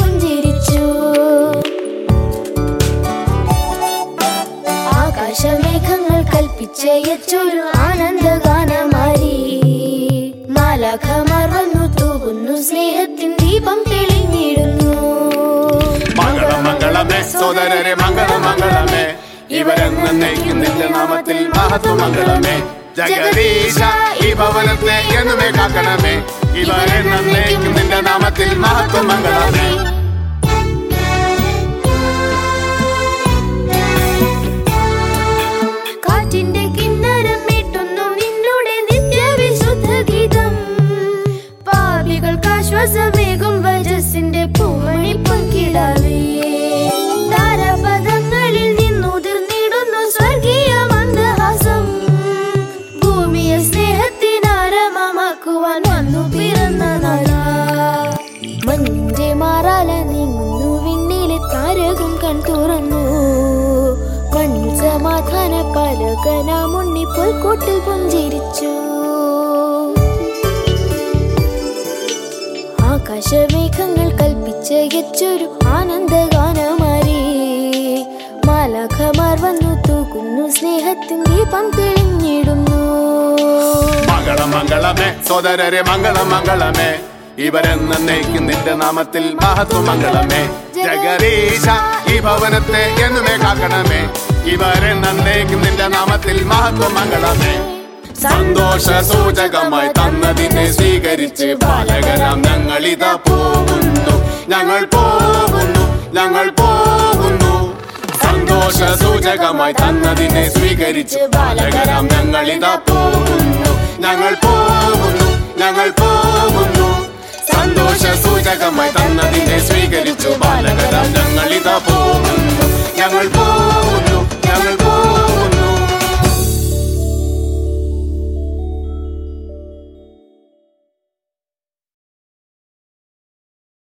പുഞ്ചിരിച്ചു ആകാശമേഘങ്ങൾ കൽപ്പിച്ചയച്ചൊരു ആനന്ദഗാനമാരി മാലാഖമാർ വന്നു തൂകുന്നു സ്നേഹത്തിൻ ദീപം തെളിഞ്ഞിടുന്നു മംഗളമംഗളമേ സോദരരെ മംഗളമംഗളമേ ഇവരെന്നേക്കും നിന്റെ നാമത്തിൽ മഹത്വമംഗളമേ ജഗദീശ ഈ ഭവനത്തെ എന്നുമേ കാക്കണമേ ഇവരെന്നേക്കും നിന്റെ നാമത്തിൽ മഹത്വമംഗളമേ കാറ്റിന്റെ കിന്നരം മീട്ടുന്നു നിന്നുടെ നിത്യവിശുദ്ധ ഗീതം പാപികൾക്ക് ആശ്വാസമേകും വജസിന്റെ പൂമണി പൊൻകിടാവേ താരപദങ്ങളിൽ നിന്നുതിർന്നിടുന്നു സ്വർഗീയ മന്ദഹാസം ഭൂമിയെ സ്നേഹത്തിനാരമമാക്കുവാൻ വന്നു പിറന്ന നാളാ മഞ്ഞിന്റെ മാറാല നീങ്ങുന്നു വിണ്ണിലെ താരകം കൺ തുറന്നു മണ്ണിൽ സമാധാന പലകന മുന്നി പുൽക്കൂട്ടിൽ പുഞ്ചിരിച്ചു ആകാശമേഘങ്ങൾ കൽപ്പിച്ചയച്ചൊരു ആനന്ദഗാനമാരി മാലാഖമാർ വന്നു തൂക്കുന്നു സ്നേഹത്തിൻ ദീപം തെളിഞ്ഞിടുന്നു മംഗളമംഗളമേ സോദരരെ മംഗളമംഗളമേ ഇവരെന്നേക്കും നിന്റെ നാമത്തിൽ മഹത്വമംഗളമേ ജഗദീശ ഈ ഭവനത്തെ എന്നുമേ കാക്കണമേ ഇവരെന്നേക്കും നിന്റെ നാമത്തിൽ മഹത്വമംഗളമേ സന്തോഷ സൂചകമായി തന്നതിനെ സ്വീകരിച്ച് ബാലകരാം ഞങ്ങളിതാ പോകുന്നു ഞങ്ങൾ പോകുന്നു ഞങ്ങൾ പോകുന്നു സന്തോഷ സൂചകമായി തന്നതിനെ സ്വീകരിച്ച് ബാലകരാം ഞങ്ങളിതാ പോകുന്നു ഞങ്ങൾ പോകുന്നു ഞങ്ങൾ പോകുന്നു സന്തോഷ സൂചകമായി തന്നതിനെ സ്വീകരിച്ചു ബാലകരാം